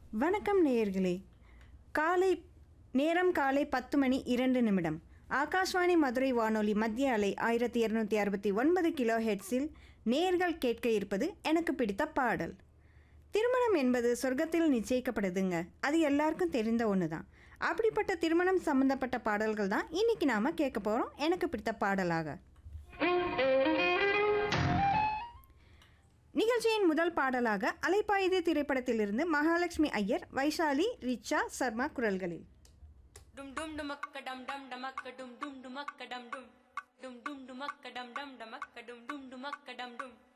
வணக்கம் நேயர்களே காலை நேரம் காலை பத்து மணி இரண்டு நிமிடம் ஆகாஷ்வாணி மதுரை வானொலி மத்திய அலை ஆயிரத்தி இரநூத்தி அறுபத்தி ஒன்பது கிலோ ஹெட்ஸில் நேர்கள் கேட்க இருப்பது எனக்கு பிடித்த பாடல் திருமணம் என்பது சொர்க்கத்தில் நிச்சயிக்கப்படுதுங்க அது எல்லாருக்கும் தெரிந்த ஒன்று தான் அப்படிப்பட்ட திருமணம் சம்பந்தப்பட்ட பாடல்கள் தான் இன்னைக்கு நாம் கேட்க போகிறோம் எனக்கு பிடித்த பாடலாக நிகழ்ச்சியின் முதல் பாடலாக அலைப்பாயுதே திரைப்படத்திலிருந்து மகாலட்சுமி ஐயர் வைஷாலி ரிச்சா சர்மா குரல்களில் dum dum dumakka dum dum dumakka dum dum dumakka dum dum dum dum dumakka dum dum dumakka dum dum dumakka dum dum